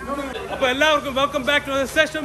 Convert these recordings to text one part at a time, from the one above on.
അപ്പൊ എല്ലാവർക്കും welcome back to session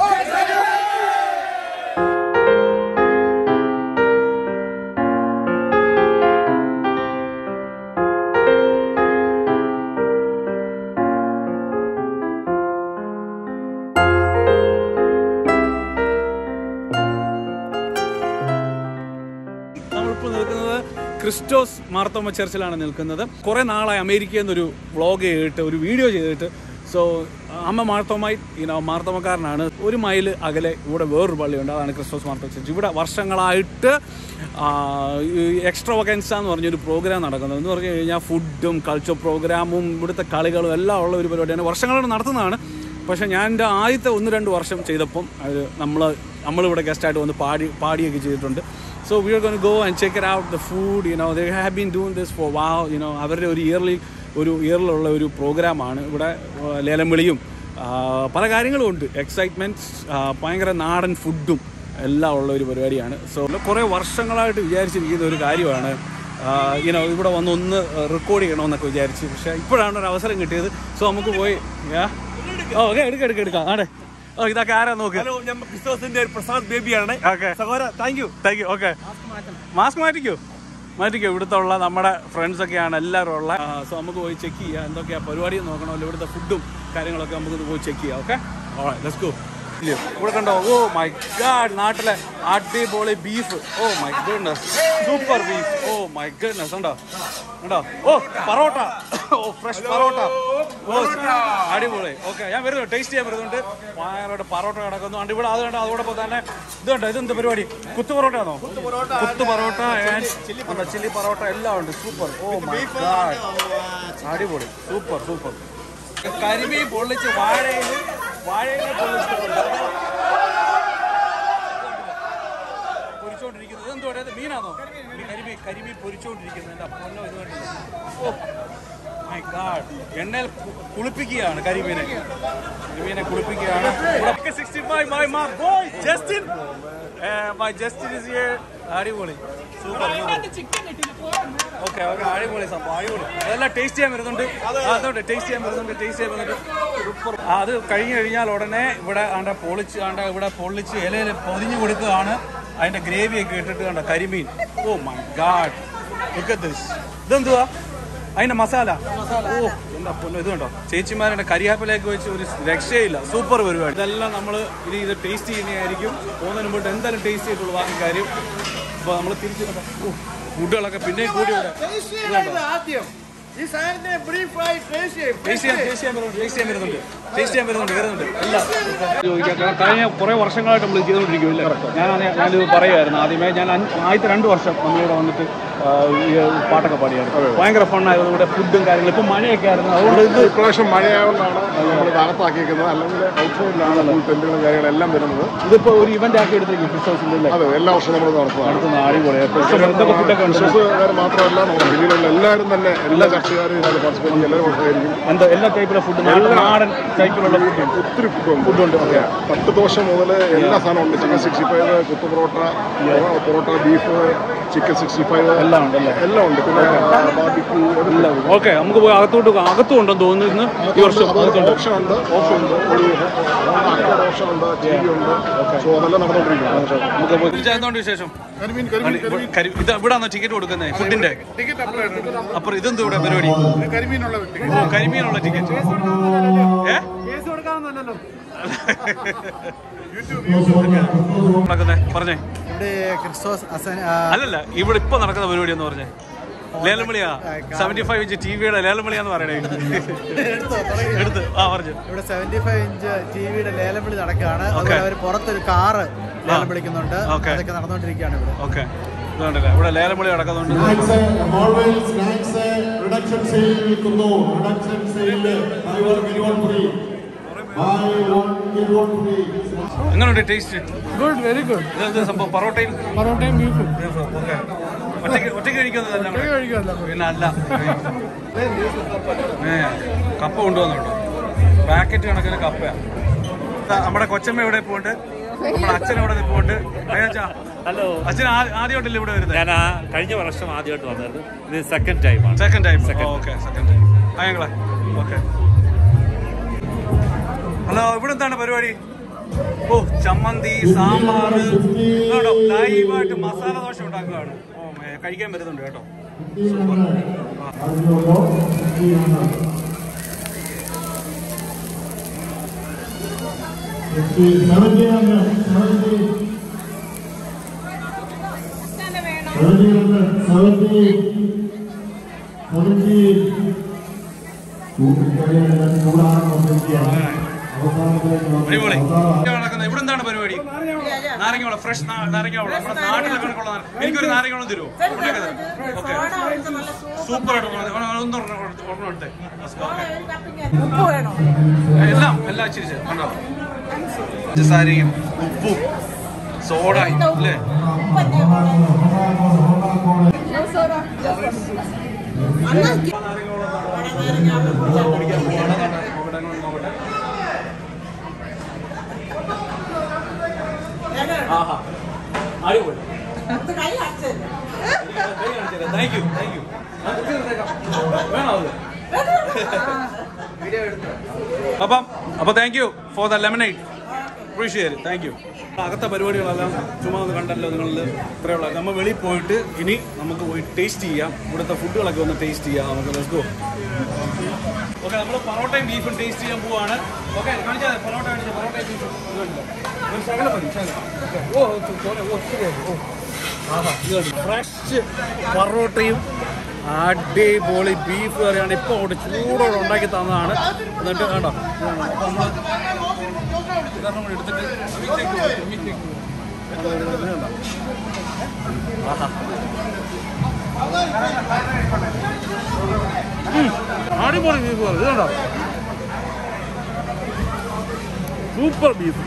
നമ്മളിപ്പോൾ നിൽക്കുന്നത് ക്രിസ്റ്റോസ് മാർത്തോമ ചർച്ചിലാണ് നിൽക്കുന്നത് കുറേ നാളായി അമേരിക്കയിൽ നിന്നൊരു വ്ളോഗ് ചെയ്തിട്ട് ഒരു വീഡിയോ ചെയ്തിട്ട് സോ അമ്മ മാർത്തോമായി ഇനോ മാർത്തോമക്കാരനാണ് ഒരു മൈൽ അകലെ ഇവിടെ വേറൊരു പള്ളിയുണ്ട് അതാണ് ക്രിസ്റ്റോസ് മാർത്തോമ ചർച്ച് ഇവിടെ വർഷങ്ങളായിട്ട് എക്സ്ട്രാ വക്കൻസ എന്ന് പറഞ്ഞൊരു പ്രോഗ്രാം നടക്കുന്നത് എന്ന് പറഞ്ഞു കഴിഞ്ഞാൽ ഫുഡും കൾച്ചർ പ്രോഗ്രാമും ഇവിടുത്തെ കളികളും എല്ലാം ഉള്ള ഒരു പരിപാടിയാണ് വർഷങ്ങളോട് നടത്തുന്നതാണ് പക്ഷേ ഞാൻ എൻ്റെ ആദ്യത്തെ ഒന്ന് രണ്ട് വർഷം ചെയ്തപ്പം അത് നമ്മൾ നമ്മളിവിടെ ഗസ്റ്റായിട്ട് വന്ന് പാടി പാടിയൊക്കെ ചെയ്തിട്ടുണ്ട് so we are gonna go and check it out the food you know they have been doing this for wow you know അവരുടെ ഒരു ഇയർലി ഒരു ഇയറിലുള്ള ഒരു പ്രോഗ്രാമാണ് ഇവിടെ ആ, ലേലം വിളിയും ആ, പല കാര്യങ്ങളും ഉണ്ട് എക്സൈറ്റ്മെൻറ്റ്സ് ഭയങ്കര നാടൻ ഫുഡും എല്ലാം ഉള്ള ഒരു പരിപാടിയാണ് സോ കുറേ വർഷങ്ങളായിട്ട് വിചാരിച്ചിരിക്കുന്ന ഒരു കാര്യമാണ് ഇനോ ഇവിടെ വന്ന് ഒന്ന് റെക്കോർഡ് ചെയ്യണമെന്നൊക്കെ വിചാരിച്ചു പക്ഷേ ഇപ്പോഴാണ് ഒരു അവസരം കിട്ടിയത് സോ നമുക്ക് പോയി ഓക്കെ എടുക്കാം എടുക്കാം എടുക്കാം ആടെ ഓ ഇതൊക്കെ ആരാ നോക്ക് ഹലോ ഞാൻ ക്രിസ്തോസിന്റെ ഒരു പ്രസാദ് ബേബിയാണ് ഓക്കെ സഹോദര thank you thank you okay mask മാറ്റിക്കോ മാറ്റിക്കോ ഇവിടുത്തെ ഉള്ള നമ്മുടെ ഫ്രണ്ട്സ് ഒക്കെയാണ് എല്ലാവരും ഉള്ള സോ നമുക്ക് പോയി ചെക്ക് ചെയ്യാം എന്തൊക്കെയാ പരിപാടി നോക്കണമല്ലോ ഇവിടുത്തെ ഫുഡും കാര്യങ്ങളൊക്കെ നമുക്ക് പോയി ചെക്ക് ചെയ്യാം ഓക്കെ ലെറ്റ്സ് ഗോ ഇവിടെ കണ്ടോ ഓ മൈ ഗാഡ് നാട്ടിലെ അടിപൊളി beef oh my goodness super beef oh my goodness ഉണ്ടോ ഉണ്ടോ oh parotta oh fresh parotta oh അടിപൊളി ഓക്കെ ഞാൻ വരുന്നു ടേസ്റ്റ് ചെയ്യാൻ വരുന്നുണ്ട് ഭയങ്കരമായിട്ട് പറോട്ട കിടക്കുന്നു ഉണ്ട് ഇവിടെ അത് കണ്ടോ അതോടൊപ്പം തന്നെ ഇത് കണ്ടോ ഇതെന്ത് പരിപാടി കുത്തു പൊറോട്ടയാണോ കുത്തു പൊറോട്ട ചില്ലി ചില്ലി പൊറോട്ട എല്ലാം ഉണ്ട് സൂപ്പർ ഓ മൈ ഗാഡ് അടിപൊളി സൂപ്പർ സൂപ്പർ കരിമീൻ പൊള്ളിച്ച് വാഴയിൽ വാഴയിൽ പൊള്ളിച്ചിട്ടുണ്ട് പൊരിച്ചോണ്ടിരിക്കുന്നത് ഇതെന്തോ ഇത് മീനാണോ കരിമീൻ കരിമീൻ പൊരിച്ചോണ്ടിരിക്കുന്നത് എൻ്റെ പൊന്നോ ഇത് കണ്ടില്ലേ ഓ മൈ ഗാഡ് എണ്ണയിൽ കു- കുളിപ്പിക്കുകയാണ് കരിമീനെ കരിമീനെ കുളിപ്പിക്കുകയാണ് sixty five my ma boy Justin my Justin is here അടിപൊളി സൂപ്പർ ഓക്കെ ഓക്കെ അടിപൊളി സംഭവം അടിപൊളി അതെല്ലാം ടേസ്റ്റ് ചെയ്യാൻ വരുന്നുണ്ട് അതുകൊണ്ട് ടേസ്റ്റ് ചെയ്യാൻ വരുന്നുണ്ട് ടേസ്റ്റ് ചെയ്യാൻ വരുന്നുണ്ട് സൂപ്പർ അത് കഴിഞ്ഞ് കഴിഞ്ഞാൽ ഉടനെ ഇവിടെ ആണ്ട പൊളിച്ച് ആണ്ട ഇവിടെ പൊള്ളിച്ച് ഇലയിൽ പൊതിഞ്ഞു കൊടുക്കുകയാണ് അതിന്റെ ഗ്രേവി ഒക്കെ ഇട്ടിട്ട് കണ്ട കരിമീൻ oh my god look at this ഇതെന്തുവാ അതിന്റെ മസാല ഓ എന്താ പൊന്നു ഇത് കണ്ടോ ചേച്ചിമാരുടെ കരിയാപ്പിലേക്ക് വെച്ച് ഒരു രക്ഷയില്ല സൂപ്പർ പരിപാടി ഇതെല്ലാം നമ്മൾ ഇത് ഇത് ടേസ്റ്റ് ചെയ്യുന്നതായിരിക്കും പോകുന്നതിന് മുമ്പ് എന്തായാലും ടേസ്റ്റ് ചെയ്തിട്ടുള്ളൂ ബാക്കി കാര്യം അപ്പോൾ നമ്മൾ തിരിച്ച് കണ്ടോ, ഓ, ഫുഡുകളൊക്കെ പിന്നെയും കൂടി ഇവിടെ ഇത് കണ്ടോ ആദ്യം ഈ സാധനത്തെ ബ്രീഫ് ഫ്രൈ ടേസ്റ്റ് ടേസ്റ്റ് ചെയ്യാൻ ടേസ്റ്റ് ചെയ്യാൻ വരുന്നുണ്ട് ടേസ്റ്റ് ചെയ്യാൻ വരുന്നുണ്ട് ടേസ്റ്റ് ചെയ്യാൻ വരുന്നുണ്ട് വരുന്നുണ്ട് എല്ലാം ചോദിക്കാം കാരണം കഴിഞ്ഞ കുറേ വർഷങ്ങളായിട്ട് നമ്മൾ ചെയ്തുകൊണ്ടിരിക്കുമല്ലേ ഞാൻ ഞാനിത് പറയുമായിരുന്നു ആദ്യമേ ഞാൻ അഞ്ച്- ആദ്യത്തെ രണ്ട് വർഷം നമ്മളിവിടെ വന്നിട്ട് ആ, ഈ പാട്ടൊക്കെ പാടിയായിരുന്നു ഭയങ്കര ഫണ്ണായിരുന്നു ഇവിടെ ഫുഡും കാര്യങ്ങളും ഇപ്പം മഴയൊക്കെ ആയിരുന്നു അതുകൊണ്ട് ഇത് ഇപ്രാവശ്യം മഴയായതുകൊണ്ടാണ് നമ്മൾ അകത്താക്കിയിരിക്കുന്നത് അല്ലെങ്കിൽ ഔട്ട്സൈഡിലാണ് ഫുൾ ടെന്റുകളും കാര്യങ്ങളെല്ലാം വരുന്നത് ഇതിപ്പോ ഒരു ഇവന്റ് ആക്കി എടുത്തേക്ക് ക്രിസ്മസിന്റെ അല്ലേ അതെ എല്ലാ വർഷവും നമ്മൾ നടത്തുന്നതാണ് നടത്തുന്ന അടിപൊളിയായിട്ട് എന്തൊക്കെ ഫുഡൊക്കെ ഉണ്ട് ക്രിസ്മസുകാർ മാത്രമല്ല നമ്മുടെ ജില്ലയിലുള്ള എല്ലാവരും തന്നെ എല്ലാ കർഷകരും ഇതിനകത്ത് പാർട്ടിസിപ്പേറ്റ് ചെയ്യും എല്ലാവരും പാർട്ടിസിപ്പേറ്റ് എന്താ എല്ലാ ടൈപ്പിലെ ഫുഡ് നാടൻ ടൈപ്പിലുള്ള ഫുഡ് ഒത്തിരി ഫുഡുണ്ട് ഫുഡുണ്ട് ഓക്കെ പത്ത് ദോശ മുതൽ എല്ലാ സാധനവും ഉണ്ട് chicken sixty five kuthu parotta parotta beef chicken sixty five എല്ലാം ഉണ്ടല്ലേ എല്ലാം ഉണ്ട് പിന്നെ ബാർബിക്യൂ എല്ലാം ഓക്കെ നമുക്ക് പോയി അകത്തോട്ട് പോകാം. അകത്തും ഉണ്ടെന്ന് തോന്നുന്നു ഇന്ന് ഈ വർഷം അകത്തുണ്ട് ഓപ്ഷൻ ഉണ്ട് ഓപ്ഷൻ ഉണ്ട് ഒരു ഓപ്ഷൻ ഉണ്ട് ടി വി ഉണ്ട് സോ അതെല്ലാം നടന്നുകൊണ്ടിരിക്കുന്നത് നമുക്ക് പോയി തിരിച്ചെന്തുകൊണ്ട് വിശേഷം കരിമീൻ കരിമീൻ കരി- ഇത് ഇവിടാണോ ടിക്കറ്റ് കൊടുക്കുന്നത് ഫുഡിന്റെ ടിക്കറ്റ് അപ്ലൈ എടുത്തിട്ട് അപ്പുറം ഇതെന്ത് ഇവിടെ പരിപാടി കരിമീനുള്ള ഓ കരിമീനുള്ള ടിക്കറ്റ് ഏ കേസ് കൊടുക്കാമെന്നല്ലോ നടക്കുന്നേ പറഞ്ഞേ ഇവിടെ ക്രിസ്തോസ് അസൻ അല്ലല്ല ഇവിടെ ഇപ്പൊ നടക്കുന്ന പരിപാടി എന്ന് പറഞ്ഞേ ലേലംവിളിയാ സെവന്റി ഫൈവ് ഇഞ്ച് ടി വിയുടെ ലേലംവിളിയാന്ന് പറയണേ എടുത്ത് ആ പറഞ്ഞു ഇവിടെ സെവന്റി ഫൈവ് ഇഞ്ച് ടി വിയുടെ ലേലം വിളി നടക്കുകയാണ് അതുപോലെ അവർ പുറത്തൊരു കാറ് ലേലം വിളിക്കുന്നുണ്ട് Okay. അതൊക്കെ നടന്നുകൊണ്ടിരിക്കുകയാണ് ഇവിടെ ഓക്കെ ഇതുണ്ടല്ലേ ഇവിടെ ലേലംവിളി നടക്കുന്നുണ്ട് മോൾവെൽ സ്നാക്സ് റിഡക്ഷൻ സെയിൽ വിൽക്കുന്നു റിഡക്ഷൻ സെയിലില് buy one get one free buy one get one free എങ്ങനെയുണ്ട് ടേസ്റ്റ് ഗുഡ് വെരി ഗുഡ് ഇതെന്ത് സംഭവം പൊറോട്ടയും പൊറോട്ടയും ബീഫും ഓക്കെ ഒറ്റയ്ക്ക് ഒറ്റയ്ക്ക് കഴിക്കുന്നത് കഴിക്കുമല്ലോ പിന്നെ അല്ല ഏ കപ്പ കൊണ്ടുവന്നുണ്ടോ പാക്കറ്റ് കണക്കിന് കപ്പയാ ദാ നമ്മുടെ കൊച്ചമ്മ ഇവിടെ പോണ്ട് നമ്മുടെ അച്ഛൻ ഇവിടെ പോണ്ട് അയ്യാച്ചാ ഹലോ അച്ഛൻ ആ- ആദ്യമായിട്ടല്ലേ ഇവിടെ വരുന്നത് ഞാൻ ആ കഴിഞ്ഞ വർഷം ആദ്യമായിട്ട് വന്നായിരുന്നു ഇത് സെക്കൻഡ് ടൈമാണ് second time okay second time അയങ്ങളെ ഓക്കെ ഹലോ ഇവിടെ എന്താണ് പരിപാടി ഓ ചമ്മന്തി സാമ്പാർ കേട്ടോ ലൈവായിട്ട് മസാല ദോശ ഉണ്ടാക്കുകയാണ് ഓ ഏ, കഴിക്കാൻ വരുന്നുണ്ട് കേട്ടോ അടിപൊളി നടക്കുന്നത് ഇവിടെ എന്താണ് പരിപാടി നാരങ്ങ ഫ്രഷ് നാരങ്ങ വെള്ളം നമ്മുടെ നാട്ടിലൊക്കെ ഉള്ള നാരങ്ങ. എനിക്കൊരു നാരങ്ങ വെള്ളം തരുമോ ഓക്കെ സൂപ്പർ ആയിട്ട് ഉള്ളത്. ഒന്ന് ഒന്ന് ഒരെണ്ണം എടുത്ത് ഒരെണ്ണം എടുത്തേ. Let's go. Okay. എല്ലാം എല്ലാം ഇച്ചിരി ഇച്ചിരി. കണ്ടോ പഞ്ചസാരയും ഉപ്പും സോഡയും അല്ലേ ആഹാ അടിപൊളി താങ്ക് യു താങ്ക് യു വേണോ അത് അപ്പം അപ്പൊ thank you for the lemonade appreciate thank you അകത്തെ പരിപാടികളെല്ലാം ചുമ്മാ ഒന്ന് കണ്ടല്ലോ നിങ്ങളിൽ ഇത്രയുള്ള നമ്മൾ വെളിയിൽ പോയിട്ട് ഇനി നമുക്ക് പോയി ടേസ്റ്റ് ചെയ്യാം ഇവിടുത്തെ ഫുഡുകളൊക്കെ ഒന്ന് ടേസ്റ്റ് ചെയ്യാം നമുക്ക് ലെറ്റ്സ് ഗോ ഓക്കെ നമ്മൾ പൊറോട്ടയും ബീഫും ടേസ്റ്റ് ചെയ്യാൻ പോവാണ് ഓക്കെ കാണിച്ചാൽ പൊറോട്ട കാണിച്ചാൽ പൊറോട്ടയും ബീഫും ഒരു ശകലം മതി ശകലം Okay. ഓ സോറി ഓ ശരിയായി ഓ ആഹാ ഫ്രഷ് പൊറോട്ടയും അടിപൊളി ബീഫ് കറിയാണ് ഇപ്പോൾ അവിടെ ചൂടോടെ ഉണ്ടാക്കി തന്നതാണ് എന്നിട്ട് കണ്ടോ അപ്പോൾ നമ്മൾ ഇതൊരെണ്ണം കൂടി എടുത്തിട്ട് മിക്സിലേക്ക് വെക്കും, മിക്സിലേക്ക് വെക്കും. അത് ഇത് കണ്ടോ? ആഹാ. ഉം. അടിപൊളി ബീഫ് കറി ഇത് കണ്ടോ super beef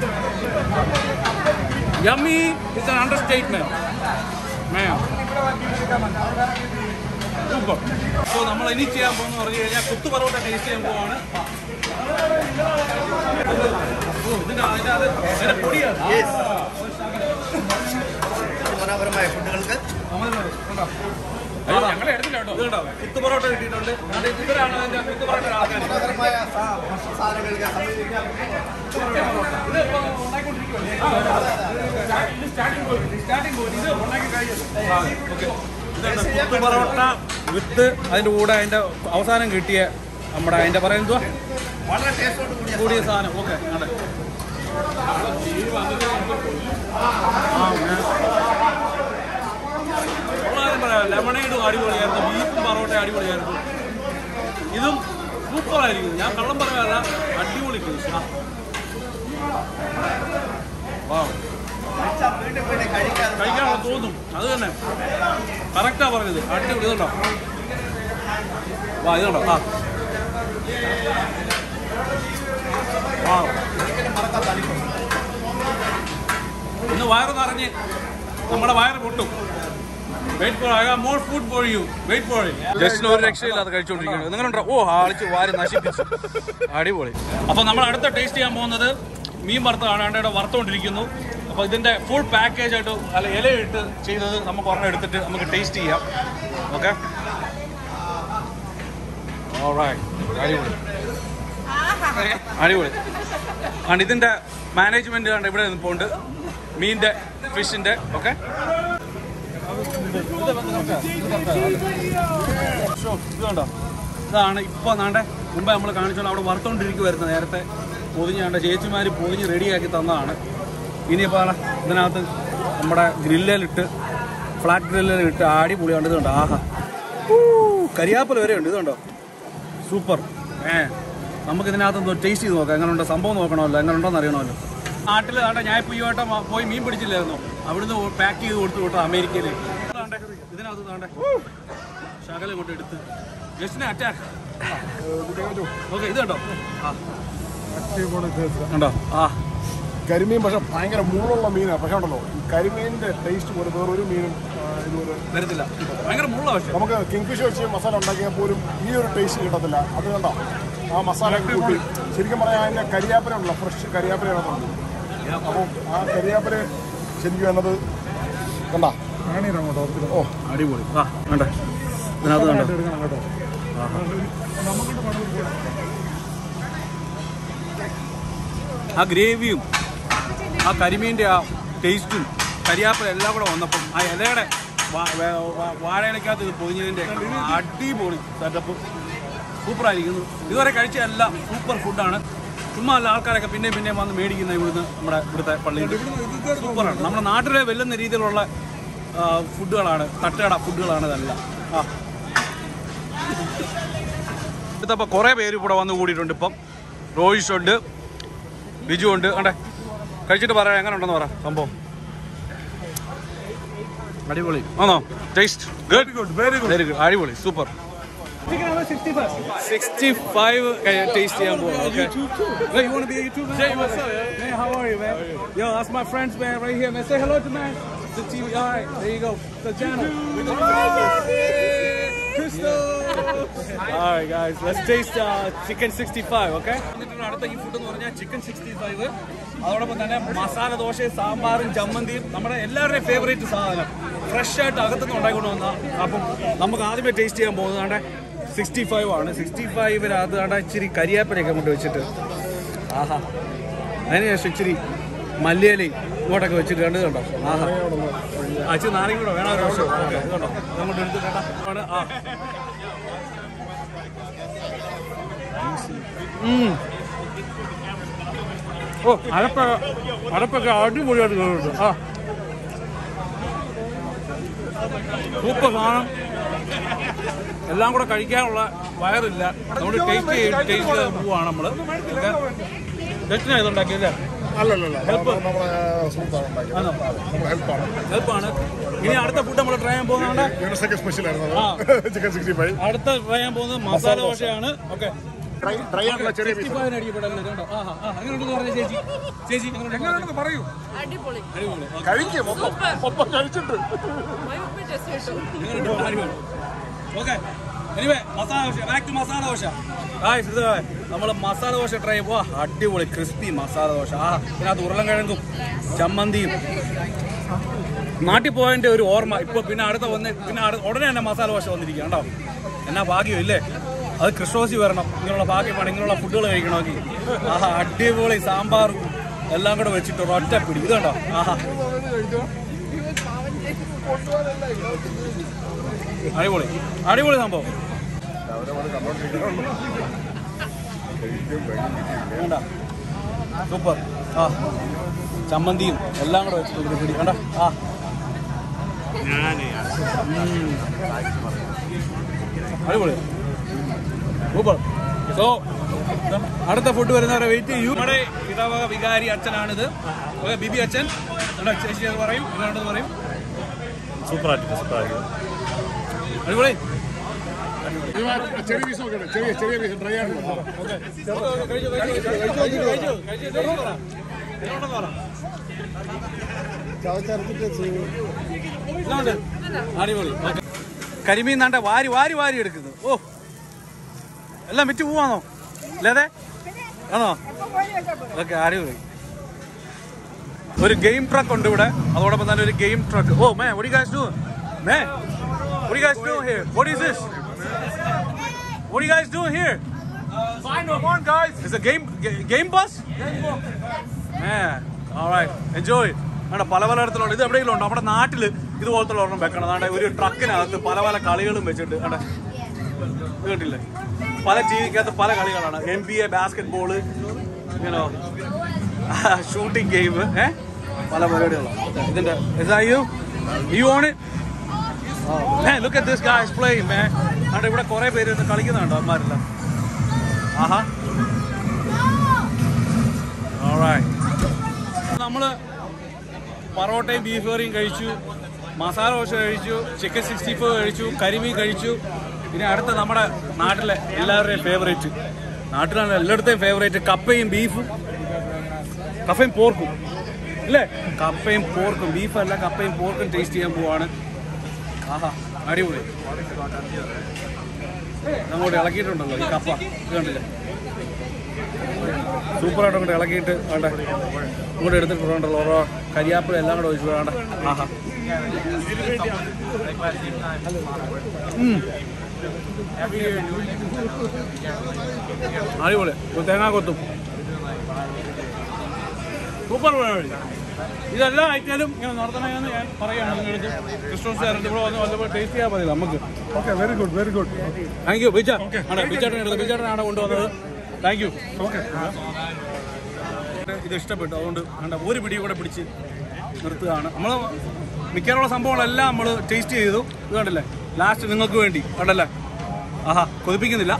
yummy is an understatement man super അപ്പോൾ നമ്മൾ ഇനി ചെയ്യാൻ പോകുന്ന പറഞ്ഞു കഴിഞ്ഞാൽ കുത്തു പൊറോട്ട ടേസ്റ്റ് ചെയ്യാൻ പോവാണ് ഓ, ഇതിന്റെ അതിന്റെ അത് അതിന്റെ പൊടിയാണ് മനോഹരമായ ഫുഡുകൾക്ക് ഞങ്ങളെ എടുത്തില്ല കേട്ടോ ഇത് കേട്ടോ കുത്തു പൊറോട്ട കിട്ടിയിട്ടുണ്ട് അതുകൊണ്ട് ഇവരാണ് അതിന്റെ കുത്തു പൊറോട്ട ആൾക്കാർ മനോഹരമായ സാ- സാധനങ്ങൾക്ക് സമീപിക്കാം ഇത് ഇപ്പൊ ഉണ്ടാക്കിക്കൊണ്ടിരിക്കുവല്ലേ? ഇത് സ്റ്റാർട്ടിംഗ് പോയിന്റ് സ്റ്റാർട്ടിംഗ് പോയിന്റ് ഇത് ഉണ്ടാക്കി കഴിഞ്ഞത് ഓക്കെ ഇതാണ് കുത്തു പൊറോട്ട വിത്ത് അതിന്റെ കൂടെ അതിന്റെ അവസാനം കിട്ടിയ നമ്മുടെ അതിന്റെ പറയുന്നത് വളരെ ടേസ്റ്റോട് കൂടിയ കൂടിയ സാധനം ഓക്കെ അതെ ലെമണേഡും അടിപൊളിയായിരുന്നു ബീഫും പൊറോട്ട അടിപൊളിയായിരുന്നു ഇതും സൂപ്പറായിരിക്കും ഞാൻ കള്ളം പറയാല്ല അടിപൊളി ടേസ്റ്റ് ആ. Wow. വീണ്ടും വീണ്ടും കഴിക്കാൻ കഴിക്കാനുള്ള തോന്നും അത് തന്നെ കറക്റ്റാ പറഞ്ഞത് അടിപൊളി ഇതുണ്ടോ വാ ഇതുണ്ടോ ആ വാ ഇന്ന് വയറ് നിറഞ്ഞ് നമ്മുടെ വയറ് പൊട്ടും wait for I more food for you wait for ജസ്റ്റിന് ഒരു രക്ഷയില്ലാതെ കഴിച്ചുകൊണ്ടിരിക്കുകയാണ് നിങ്ങളുണ്ടോ ഓ ആളിച്ച് വാരി നശിപ്പിച്ചു അടിപൊളി അപ്പോൾ നമ്മൾ അടുത്ത ടേസ്റ്റ് ചെയ്യാൻ പോകുന്നത് മീൻ വറുത്തതാണ് അവിടെ വറുത്തുകൊണ്ടിരിക്കുന്നു അപ്പോൾ ഇതിന്റെ ഫുൾ പാക്കേജ് ആയിട്ട് അല്ല ഇലയിട്ട് ചെയ്തത് നമുക്ക് ഒരെണ്ണം എടുത്തിട്ട് നമുക്ക് ടേസ്റ്റ് ചെയ്യാം ഓക്കെ അടിപൊളി അടിപൊളി ആണ് ഇതിന്റെ മാനേജ്മെന്റ് കണ്ട് ഇവിടെ നിൽപ്പുണ്ട് മീനിന്റെ ഫിഷിന്റെ ഓക്കെ ഇതുണ്ടോ ഇതാണ് ഇപ്പൊ നാണ്ടെ മുമ്പേ നമ്മൾ കാണിച്ചോളാം അവിടെ വറുത്തോണ്ടിരിക്കുവായിരുന്നു നേരത്തെ പൊതിഞ്ഞാണ്ട് ചേച്ചിമാര് പൊതിഞ്ഞ് റെഡിയാക്കി തന്നതാണ് ഇനിയിപ്പോൾ ആളെ ഇതിനകത്ത് നമ്മുടെ ഗ്രില്ലിലിട്ട് ഫ്ലാറ്റ് ഗ്രില്ലിലിട്ട് അടിപൊളിയാണ് ഇതുണ്ടോ ആഹാ ഊ, കരിയാപ്പല വരെ ഉണ്ട് ഇതുണ്ടോ സൂപ്പർ ഏ നമുക്ക് ഇതിനകത്ത് ടേസ്റ്റ് ചെയ്ത് നോക്കാം എങ്ങനെയുണ്ട് സംഭവം നോക്കണമല്ലോ എങ്ങനെ ഉണ്ടോന്ന് അറിയണമല്ലോ നാട്ടിൽ ആണ്ടെ ഞാൻ ഇപ്പോൾ ഈ വട്ടം പോയി മീൻ പിടിച്ചില്ലായിരുന്നു അവിടുന്ന് പാക്ക് ചെയ്ത് കൊടുത്തു വിട്ടോ അമേരിക്കയിൽ ഇതിനകത്ത് താണ്ടെ ശകലം ഇങ്ങോട്ട് എടുത്ത് ജസ്റ്റിനെ അറ്റാക്ക് ഓക്കെ ഇത് കണ്ടോ ആ കണ്ടോ ആ കരിമീൻ പക്ഷെ ഭയങ്കര മുള്ളുള്ള മീനാണ് പക്ഷെ ഉണ്ടല്ലോ ഈ കരിമീനിന്റെ ടേസ്റ്റ് പോലെ വേറൊരു മീനും ആ, ഇതുപോലെ വരത്തില്ല ഭയങ്കര മുള്ള പക്ഷേ നമുക്ക് കിങ് ഫിഷ് വെച്ച് മസാല ഉണ്ടാക്കിയാൽ പോലും ഈ ഒരു ടേസ്റ്റ് കിട്ടത്തില്ല അത് കണ്ടോ ആ മസാല ഒക്കെ കൂട്ടി ശരിക്കും പറയാൻ അതിന്റെ കരിയാപ്പന ഉണ്ടല്ലോ ഫ്രഷ് കരിയാപ്പന അപ്പോൾ ആ കരിയാപ്പന ശരിക്കും എന്നത് കണ്ടാ ഓ അടിപൊളി ആ കണ്ടേ ഇതിനകത്ത് കണ്ടോ കേട്ടോ ആ ഗ്രേവിയും ആ കരിമീൻ്റെ ആ ടേസ്റ്റും കരിയാപ്പില എല്ലാം കൂടെ വന്നപ്പം ആ ഇലയുടെ വാ- വേ- വാ- വാഴയിലക്കകത്ത് ഇത് പൊതിഞ്ഞതിൻ്റെ അടിപൊളി സെറ്റപ്പ് സൂപ്പറായിരിക്കുന്നു ഇതുവരെ കഴിച്ച എല്ലാം സൂപ്പർ ഫുഡാണ് ചുമ്മാ അല്ല ആൾക്കാരൊക്കെ പിന്നെയും പിന്നെയും വന്ന് മേടിക്കുന്ന ഇവിടുന്ന് നമ്മുടെ ഇവിടുത്തെ പള്ളിയിൽ സൂപ്പറാണ് നമ്മുടെ നാട്ടിലെ വെല്ലുന്ന രീതിയിലുള്ള ആ, ഫുഡുകളാണ് തട്ടുകട ഫുഡുകളാണ് ഇതെല്ലാം ആ ഇതപ്പോൾ കുറേ പേര് ഇവിടെ വന്ന് കൂടിയിട്ടുണ്ട് ഇപ്പം റോയിഷ് ഉണ്ട് ബിജു ഉണ്ട് കണ്ടേ കഴിച്ചിട്ട് പറയാം എങ്ങനെ ഉണ്ടെന്ന് പറ സംഭവം അടിപൊളി ആണോ taste good good very good very good അടിപൊളി സൂപ്പർ സിക്സ്റ്റി ഫൈവ് ടേസ്റ്റ് ചെയ്യാൻ പോകും okay? Hey, you want to be a YouTuber? Jay, what's up? Man, how are you, man? Yo, that's my friends, man, right here, man. Say hello to man. The TV. All right, there you go. The channel. Crystal. All right, guys, let's taste uh, chicken 65, okay? എന്നിട്ട് അടുത്ത ഈ food എന്ന് പറഞ്ഞാൽ chicken sixty five അതോടൊപ്പം തന്നെ മസാല ദോശയും സാമ്പാറും ചമ്മന്തിയും നമ്മുടെ എല്ലാവരുടെയും ഫേവറേറ്റ് സാധനം ഫ്രഷ് ആയിട്ട് അകത്തുനിന്ന് ഉണ്ടായിക്കൊണ്ട് വന്ന അപ്പം നമുക്ക് ആദ്യമേ ടേസ്റ്റ് ചെയ്യാൻ പോകുന്നത് സിക്സ്റ്റി ഫൈവ് ആണ് സിക്സ്റ്റി ഫൈവിനകത്ത് കണ്ട ഇച്ചിരി കരിയാപ്പലയൊക്കെ കൊണ്ട് വെച്ചിട്ട് ആഹാ അതിനുശേഷം ഇച്ചിരി മല്ലിയിലയും ഇങ്ങോട്ടൊക്കെ വെച്ചിട്ട് കണ്ടത് കണ്ടോ ആഹാ ആ ഇച്ചിരി നാരങ്ങ കൂടെ വേണം ഒരു വർഷം ഓക്കെ കണ്ടോ അങ്ങോട്ട് എടുത്ത് കേട്ടോ ആണ് ആ ഉം. ഓ അരപ്പ അരപ്പൊക്കെ അടിപൊളിയായിട്ട് കേട്ടിട്ടുണ്ട് ആ സൂപ്പർ സാധനം എല്ലാം കൂടെ കഴിക്കാനുള്ള വയറില്ല നമ്മൾ ടേസ്റ്റ് ചെയ്ത് ടേസ്റ്റ് ചെയ്ത് പോവാണ് നമ്മള് ദക്ഷിണ ഇതുണ്ടാക്കിയല്ലേ അല്ലല്ല നമ്മുടെ സുഹൃത്താണ് ഉണ്ടാക്കിയത് ആണോ നമ്മുടെ ഹെൽപ്പാണ് എളുപ്പമാണ് ഇനി അടുത്ത ഫുഡ് നമ്മൾ ട്രൈ ചെയ്യാൻ പോകുന്നതാണ് യൂണിസെക്ക് സ്പെഷ്യൽ ആയിരുന്നു ആ. ചിക്കൻ സിക്സ്റ്റി ഫൈവ് അടുത്ത ട്രൈ ചെയ്യാൻ പോകുന്നത് മസാല ദോശയാണ് ഓക്കെ ഡ്രൈ ഡ്രൈ ആയിട്ടുള്ള ചെറിയ പീസ് എങ്ങനെയുണ്ടെന്ന് പറയൂ അടിപൊളി അടിപൊളി കഴിക്കും ഒപ്പം ഒപ്പം കഴിച്ചിട്ട് മയോപ്പി test okay anyway masala dosa back to masala dosa guys ഇത് നമ്മൾ മസാല ദോശ ട്രൈ പോവാ അടിപൊളി ക്രിസ്പി മസാല ദോശ ആ ഇതിനകത്ത് ഉരുളൻകിഴങ്ങും ചമ്മന്തിയും നാട്ടിൽ പോയതിന്റെ ഒരു ഓർമ്മ ഇപ്പൊ പിന്നെ അടുത്ത വന്ന് പിന്നെ അടു- ഉടനെ തന്നെ മസാല ദോശ വന്നിരിക്കുക കണ്ടോ എന്നാ ഭാഗ്യം ഇല്ലേ അത് ക്രിസ്മോസി വരണം ഇങ്ങനെയുള്ള ഭാഗ്യമാണ് ഇങ്ങനെയുള്ള ഫുഡുകൾ കഴിക്കണമെങ്കിൽ ആഹാ അടിപൊളി സാമ്പാറും എല്ലാം കൂടെ വെച്ചിട്ട് ഒരൊറ്റ പിടി ഇത് കണ്ടോ ആഹാ അടിപൊളി അടിപൊളി സംഭവം വേണ്ട സൂപ്പർ ആ ചമ്മന്തിയും എല്ലാം കൂടെ വെച്ചിട്ട് ഒരു പിടി വേണ്ട ആ ഉം. അടിപൊളി സൂപ്പർ സോ അടുത്ത ഫുഡ് വരുന്നവരെ വെയിറ്റ് ചെയ്യൂ നമ്മുടെ ഇടവക വികാരി അച്ഛനാണിത് ഓക്കെ ബിബി അച്ഛൻ നമ്മുടെ ചേച്ചി അത് പറയും എങ്ങനെയുണ്ടെന്ന് പറയും സൂപ്പറായിട്ടുണ്ട് സൂപ്പറായിട്ട് അടിപൊളി ചെറിയ പീസ് നോക്കട്ടെ ചെറിയ ചെറിയ പീസ് ഡ്രൈ ആയിട്ടുള്ള അടിപൊളി കരിമീൻ നാണ്ട വാരി വാരി വാരി എടുക്കുന്നു ഓ എല്ലാം വിറ്റ് പോവാന്നോ അല്ലേ ആണോ ഓക്കെ അടിപൊളി ഒരു ഗെയിം ട്രക്ക് ഉണ്ട് ഇവിടെ അതോടൊപ്പം തന്നെ ഒരു game truck oh man what do you guys do man what do you guys do here what is this what are you guys doing here Find one guys it's a game ga- game bus Man, all right. Enjoy. അവിടെ പല പല തരത്തിലുള്ള ഇത് എവിടെയെങ്കിലും ഉണ്ടോ നമ്മുടെ നാട്ടിൽ ഇതുപോലത്തെ ഒരെണ്ണം വെക്കണം അതാണ്ട് ഒരു ട്രക്കിനകത്ത് പല പല കളികളും വെച്ചിട്ട് അവിടെ ഇത് കണ്ടില്ലേ പല ജീവിക്കകത്ത് പല കളികളാണ് N B A basketball ഇങ്ങനോ ഷൂട്ടിംഗ് ഗെയിം ഏ പല പരിപാടികളാണ് ഇതിന്റെ you you on it look at this guys playing man അവിടെ ഇവിടെ കുറെ പേര് ഇരുന്ന് കളിക്കുന്നുണ്ടോ അമ്മമാരെല്ലാം ആഹാ Alright. നമ്മള് പറോട്ടയും ബീഫ് കറിയും കഴിച്ചു മസാല ദോശ കഴിച്ചു ചിക്കൻ സിക്സ്റ്റി ഫൈവ് കഴിച്ചു കരിമീൻ കഴിച്ചു പിന്നെ അടുത്ത നമ്മുടെ നാട്ടിലെ എല്ലാവരുടെയും ഫേവറേറ്റ് നാട്ടിലാണ് എല്ലായിടത്തെയും ഫേവറേറ്റ് കപ്പയും ബീഫും കപ്പയും പോർക്കും അല്ലേ കപ്പയും പോർക്കും ബീഫല്ല കപ്പയും പോർക്കും ടേസ്റ്റ് ചെയ്യാൻ പോവാണ് ആഹാ അടിപൊളി അങ്ങോട്ട് ഇളക്കിയിട്ടുണ്ടല്ലോ ഈ കപ്പ ഇത് കണ്ടില്ലേ സൂപ്പറായിട്ട് അങ്ങോട്ട് ഇളക്കിയിട്ട് വേണ്ട ഇങ്ങോട്ട് എടുത്തിട്ടുണ്ടല്ലോ ഓരോ കരിയാപ്പിള എല്ലാം കൂടെ ഒഴിച്ചു വേണ്ട ആഹാ ഉം. അടിപൊളി ഒരു തേങ്ങാ കൊത്തും സൂപ്പർ പരിപാടി ഇതെല്ലാം അയച്ചാലും ഇങ്ങനെ നടത്തണമെന്ന് ഞാൻ പറയുകയാണ് നിങ്ങളുടെ ക്രിസ്ത്യൻസ് കാരൻ്റെ ഇവിടെ വന്ന് വല്ലപ്പോൾ ടേസ്റ്റ് ചെയ്യാൻ മതി നമുക്ക് okay very good very good thank you ബിച്ച ആണ് ബിച്ചേട്ടൻ എടുത്തത് ബിച്ചേട്ടനാണ് കൊണ്ടുവന്നത് താങ്ക് യു ഓക്കെ ഇത് ഇഷ്ടപ്പെട്ടു അതുകൊണ്ട് കണ്ട ഒരു പിടി കൂടെ പിടിച്ച് നിർത്തുകയാണ് നമ്മൾ മിക്കവാറുള്ള സംഭവങ്ങളെല്ലാം നമ്മൾ ടേസ്റ്റ് ചെയ്തു ഇത് കണ്ടില്ലേ ലാസ്റ്റ് നിങ്ങൾക്ക് വേണ്ടി കണ്ടല്ലേ ആഹാ കൊതിപ്പിക്കുന്നില്ല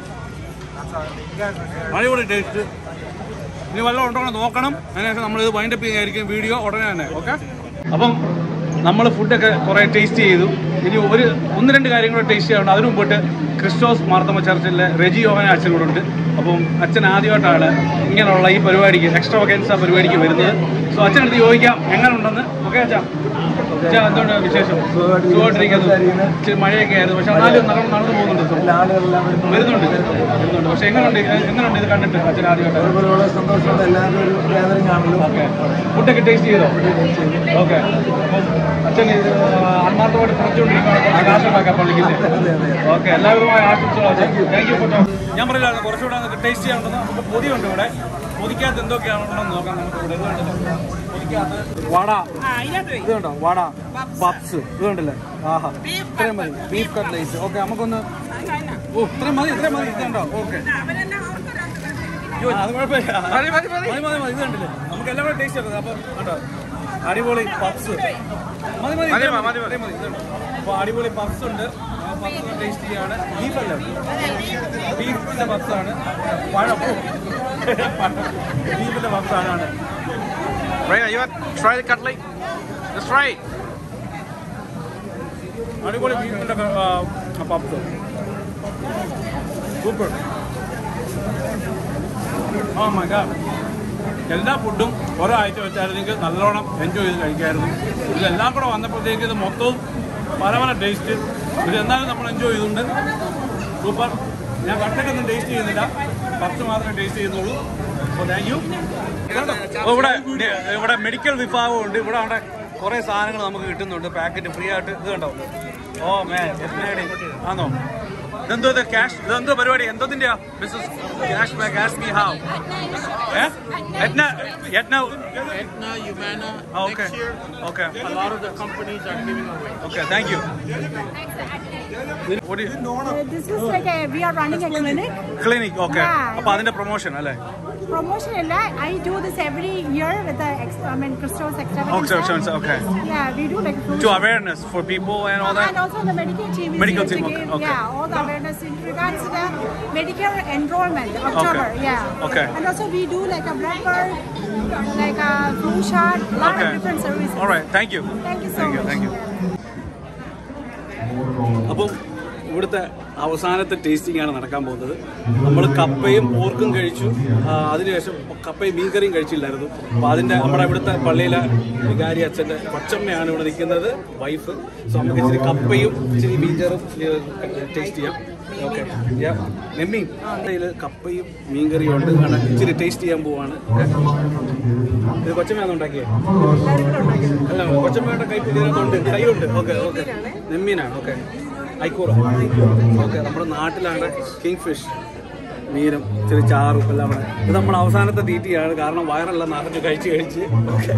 അടിപൊളി ടേസ്റ്റ് ഇനി വല്ലതും ഉണ്ടോ എന്ന് നോക്കണം അതിനുശേഷം നമ്മളിത് വൈൻഡപ്പ് ചെയ്യായിരിക്കും വീഡിയോ ഉടനെ തന്നെ ഓക്കെ അപ്പം നമ്മൾ ഫുഡൊക്കെ കുറേ ടേസ്റ്റ് ചെയ്തു ഇനി ഒരു ഒന്ന് രണ്ട് കാര്യം കൂടെ ടേസ്റ്റ് ചെയ്യാറുണ്ട് അതിനു മുമ്പിട്ട് ക്രിസ്റ്റോസ് മാർത്തമ്മ ചർച്ചിലെ റെജി യോഹന അച്ഛൻ കൂടെ ഉണ്ട് അപ്പം അച്ഛൻ ആദ്യമായിട്ടാണ് ഇങ്ങനെയുള്ള ഈ പരിപാടിക്ക് എക്സ്ട്രാ വക്കൻസ് പരിപാടിക്ക് വരുന്നത് സോ അച്ഛനടുത്ത് ചോദിക്കാം എങ്ങനെ ഉണ്ടെന്ന് ഓക്കെ അച്ഛാ അച്ഛാ എന്തുകൊണ്ട് വിശേഷം സുഖമായിട്ടിരിക്കുന്നു ഇച്ചിരി മഴയൊക്കെ ആയിരുന്നു പക്ഷെ എന്നാലും നടന്നു നടന്നു പോകുന്നുണ്ട് സോ. വരുന്നുണ്ട് വരുന്നുണ്ട് പക്ഷെ എങ്ങനെയുണ്ട് എങ്ങനെയുണ്ട് ഇത് കണ്ടിട്ട് അച്ഛൻ ആദ്യമായിട്ട് സന്തോഷമുണ്ട് എല്ലാവരും ഒരു ഗ്യാതറിംഗ് ആണല്ലോ ഓക്കെ ഫുഡൊക്കെ ടേസ്റ്റ് ചെയ്തോ ഓക്കെ അപ്പം അച്ഛൻ ഇത് ആത്മാർത്ഥമായിട്ട് ശ്രമിച്ചുകൊണ്ടിരിക്കുകയാണ് കാശ് ഉണ്ടാക്കാൻ പള്ളിക്കില്ലേ ഓക്കെ എല്ലാവരുമായി ആശംസകൾ അച്ഛൻ താങ്ക് യു ഫോർ ഞാൻ പറഞ്ഞില്ലായിരുന്നു കുറച്ചുകൂടെ നമുക്ക് ടേസ്റ്റ് ചെയ്യാനുണ്ടെന്ന് നമുക്ക് പൊതിയുണ്ട് ഇവിടെ പൊതിക്കകത്ത് എന്തൊക്കെയാണെന്ന് നോക്കാം നമുക്ക് ഇവിടെ ഇത് കണ്ടില്ലേ പൊതിക്കകത്ത് വട ഇത് കണ്ടോ വട പപ്സ് ഇത് കണ്ടില്ലേ ആഹാ ഇത്രയും മതി ബീഫ് കട്ട്ലേറ്റ് ഓക്കെ നമുക്കൊന്ന് ഓ ഇത്രയും മതി ഇത്രയും മതി ഇത് കണ്ടോ ഓക്കെ അയ്യോ, അത് കുഴപ്പമില്ല മതി മതി മതി ഇത് കണ്ടില്ലേ നമുക്ക് എല്ലാം കൂടെ ടേസ്റ്റ് ആക്കുന്നത് അപ്പം കണ്ടോ അടിപൊളി പപ്സ് മതി മതി ഇത്രയും മതി ഇത്രയും മതി ഇത് കണ്ടോ. അപ്പോൾ അടിപൊളി പപ്സ് ഉണ്ട് ആ പപ്സ് ടേസ്റ്റ് ചെയ്യാണ് ബീഫ് അല്ലേ ബീഫിന്റെ പപ്സ് ആണ് പഴം ബീഫിന്റെ പപ്സ് ആണ് Right, you want try the cutlet? Let's try it. അടിപൊളി ബീഫിന്റെ പപ്സ് സൂപ്പർ ആ മക എല്ലാ ഫുഡും ഒരാഴ്ച വെച്ചായിരുന്നെങ്കിൽ നല്ലോണം എൻജോയ് ചെയ്ത് കഴിക്കായിരുന്നു ഇതെല്ലാം കൂടെ വന്നപ്പോഴത്തേക്ക് ഇത് മൊത്തവും പല പല ടേസ്റ്റ് ഇത് എന്നാലും നമ്മൾ എൻജോയ് ചെയ്തിട്ടുണ്ട് സൂപ്പർ ഞാൻ കട്ടൊന്നും ടേസ്റ്റ് ചെയ്യുന്നില്ല പത്ത് മാത്രമേ ടേസ്റ്റ് ചെയ്യുന്നുള്ളൂ അപ്പോൾ താങ്ക് യു ഇവിടെ ഇവിടെ മെഡിക്കൽ വിഭാഗം ഉണ്ട് ഇവിടെ അവിടെ കുറേ സാധനങ്ങൾ നമുക്ക് കിട്ടുന്നുണ്ട് പാക്കറ്റ് ഫ്രീ ആയിട്ട് ഇത് കണ്ടോ ഓ മേ ആണോ ഇതെന്തോ ഇത് ക്യാഷ് ഇതെന്തോ പരിപാടി എന്തോതിന്റെയാ business cash back as me have a Etna Etna Etna, Humana, okay next year, okay a lot of the companies are giving away. Okay thank you This is like a, we are running a clinic. Clinic okay Yeah. അപ്പൊ അതിന്റെ promotion അല്ലേ Promotion illa, I do this every year with the ex, I mean Christos extravaganza. Oh, extravaganza, okay. Yeah, we do like fruit to awareness for people and all And that also the medical team is Medical here team, to okay, give, okay. yeah, all the awareness in regards to the Medicare enrollment, October, yeah. Okay. And also we do like a blood work, like a flu shot, a lot Okay. of different services. all right thank you Thank you so Thank you, much. thank you. അപ്പം ഇവിടുത്തെ അവസാനത്തെ tasting ആണ് നടക്കാൻ പോകുന്നത് നമ്മൾ കപ്പയും പോർക്കും കഴിച്ചു ആ, അതിനുശേഷം കപ്പയും മീൻകറിയും കഴിച്ചില്ലായിരുന്നു അപ്പോൾ അതിൻ്റെ നമ്മുടെ ഇവിടുത്തെ പള്ളിയിലെ വികാരി അച്ഛൻ്റെ കൊച്ചമ്മയാണ് ഇവിടെ നിൽക്കുന്നത് വൈഫ് സോ നമുക്ക് ഇച്ചിരി കപ്പയും ഇച്ചിരി മീൻകറും ടേസ്റ്റ് ചെയ്യാം ഓക്കെ നെമ്മീൻ ഇതിൽ കപ്പയും മീൻകറിയും ഉണ്ട് ആണ് ഇച്ചിരി ടേസ്റ്റ് ചെയ്യാൻ പോവാണ് ഓക്കെ ഇത് കൊച്ചമ്മയാണ് ഉണ്ടാക്കിയത് അല്ല കൊച്ചമ്മയുടെ കൈ ഇതിനകത്തുണ്ട് കൈയുണ്ട് ഓക്കെ ഓക്കെ നെമ്മീനാണ് ഓക്കെ ഐക്കൂറ ഓക്കെ നമ്മുടെ നാട്ടിലാണ് കിങ് ഫിഷ് മീനും ഇച്ചിരി ചാറും എല്ലാം കൂടെ ഇത് നമ്മുടെ അവസാനത്തെ തീറ്റിയാണ് കാരണം വയറെല്ലാം നിറഞ്ഞ് കഴിച്ച് കഴിച്ച് ഓക്കെ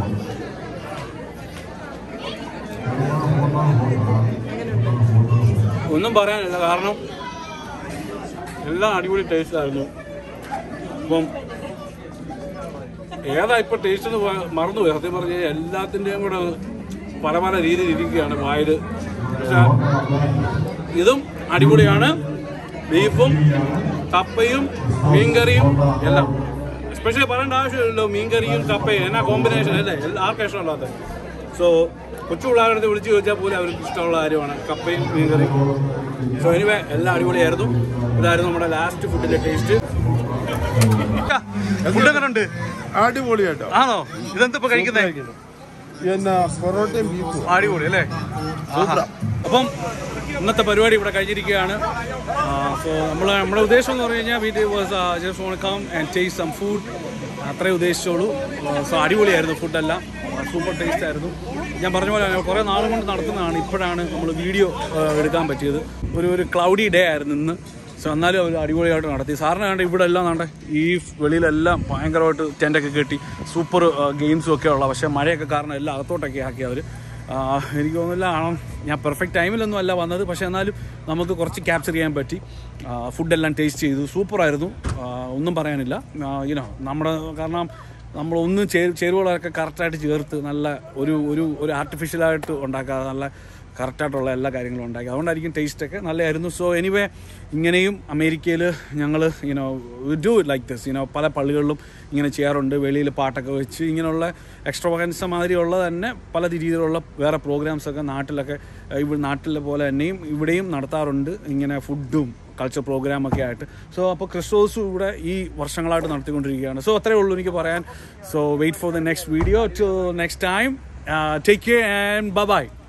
ഒന്നും പറയാനില്ല കാരണം എല്ലാം അടിപൊളി ടേസ്റ്റ് ആയിരുന്നു അപ്പം ഏതാ ഇപ്പൊ ടേസ്റ്റ് എന്ന് പ- മറന്നുപോയി സത്യം പറഞ്ഞ എല്ലാത്തിൻ്റെയും കൂടെ പല പല രീതിയിൽ ഇരിക്കുകയാണ് വായിൽ പക്ഷെ ഇതും അടിപൊളിയാണ് ബീഫും കപ്പയും മീൻകറിയും എല്ലാം സ്പെഷ്യലി പറയേണ്ട ആവശ്യമില്ലല്ലോ മീൻകറിയും കപ്പയും എന്നാ കോമ്പിനേഷൻ അല്ലേ എല്ലാ- ആർക്കും ഇഷ്ടമല്ലാത്ത സോ കൊച്ചു പിള്ളേരുടെ അടുത്ത് വിളിച്ച് ചോദിച്ചാൽ പോലും അവർക്ക് ഇഷ്ടമുള്ള കാര്യമാണ് കപ്പയും മീൻകറിയും സോ എനിവേ എല്ലാം അടിപൊളിയായിരുന്നു ഇതായിരുന്നു നമ്മുടെ ലാസ്റ്റ് ഫുഡിന്റെ ടേസ്റ്റ് ഫുഡ് എങ്ങനെ ഉണ്ട് അടിപൊളിയായിട്ടോ ആണോ ഇതെന്താ ഇപ്പൊ കഴിക്കുന്നേ എന്നാ പൊറോട്ടയും ബീഫും അടിപൊളി അല്ലേ ആഹാ. അപ്പം ഇന്നത്തെ പരിപാടി ഇവിടെ കഴിഞ്ഞിരിക്കുകയാണ് സോ നമ്മൾ നമ്മുടെ ഉദ്ദേശം എന്ന് പറഞ്ഞു കഴിഞ്ഞാൽ വീട്ടിൽ was just want come and taste some food അത്രേ ഉദ്ദേശിച്ചോളൂ സോ അടിപൊളിയായിരുന്നു ഫുഡെല്ലാം സൂപ്പർ ടേസ്റ്റ് ആയിരുന്നു ഞാൻ പറഞ്ഞ പോലെ കുറേ നാളും കൊണ്ട് നടത്തുന്നതാണ് ഇപ്പോഴാണ് നമ്മൾ വീഡിയോ എടുക്കാൻ പറ്റിയത് ഒരു ഒരു ക്ലൗഡി ഡേ ആയിരുന്നു ഇന്ന് സോ എന്നാലും അവർ അടിപൊളിയായിട്ട് നടത്തി സാറിന് വേണ്ട ഇവിടെ എല്ലാം വേണ്ട ഈ വെളിയിലെല്ലാം ഭയങ്കരമായിട്ട് ടെൻ്റൊക്കെ കെട്ടി സൂപ്പർ ഗെയിംസും ഒക്കെ ഉള്ള പക്ഷേ മഴയൊക്കെ കാരണം എല്ലാം അകത്തോട്ടൊക്കെ ആക്കി അവർ എനിക്ക് തോന്നുന്നില്ല ആ, ഞാൻ പെർഫെക്റ്റ് ടൈമിലൊന്നും അല്ല വന്നത് പക്ഷേ എന്നാലും നമുക്ക് കുറച്ച് ക്യാപ്ചർ ചെയ്യാൻ പറ്റി ഫുഡെല്ലാം ടേസ്റ്റ് ചെയ്തു സൂപ്പറായിരുന്നു ഒന്നും പറയാനില്ല യുനോ നമ്മുടെ കാരണം നമ്മളൊന്നും ചേരു ചേരുവകളൊക്കെ കറക്റ്റായിട്ട് ചേർത്ത് നല്ല ഒരു ഒരു ഒരു ആർട്ടിഫിഷ്യലായിട്ട് ഉണ്ടാക്കാതെ നല്ല കറക്റ്റായിട്ടുള്ള എല്ലാ കാര്യങ്ങളും ഉണ്ടാക്കി അതുകൊണ്ടായിരിക്കും ടേസ്റ്റൊക്കെ നല്ലതായിരുന്നു സോ എനിവേ ഇങ്ങനെയും അമേരിക്കയിൽ ഞങ്ങൾ ഇനോ ഡു ലൈക്ക് ദിസ് ഇനോ പല പള്ളികളിലും ഇങ്ങനെ ചെയ്യാറുണ്ട് വെളിയിൽ പാട്ടൊക്കെ വെച്ച് ഇങ്ങനെയുള്ള എക്സ്ട്രാവകൻസ മാതിരിയുള്ള തന്നെ പല രീതിയിലുള്ള വേറെ പ്രോഗ്രാംസൊക്കെ നാട്ടിലൊക്കെ ഏഹ്, ഇവിടെ നാട്ടിലെ പോലെ തന്നെയും ഇവിടെയും നടത്താറുണ്ട് ഇങ്ങനെ ഫുഡും കൾച്ചർ പ്രോഗ്രാമൊക്കെ ആയിട്ട് സോ അപ്പോൾ ക്രിസ്മസും ഇവിടെ ഈ വർഷങ്ങളായിട്ട് നടത്തിക്കൊണ്ടിരിക്കുകയാണ് സോ അത്രേ ഉള്ളൂ എനിക്ക് പറയാൻ so wait for the next video to next time take care and by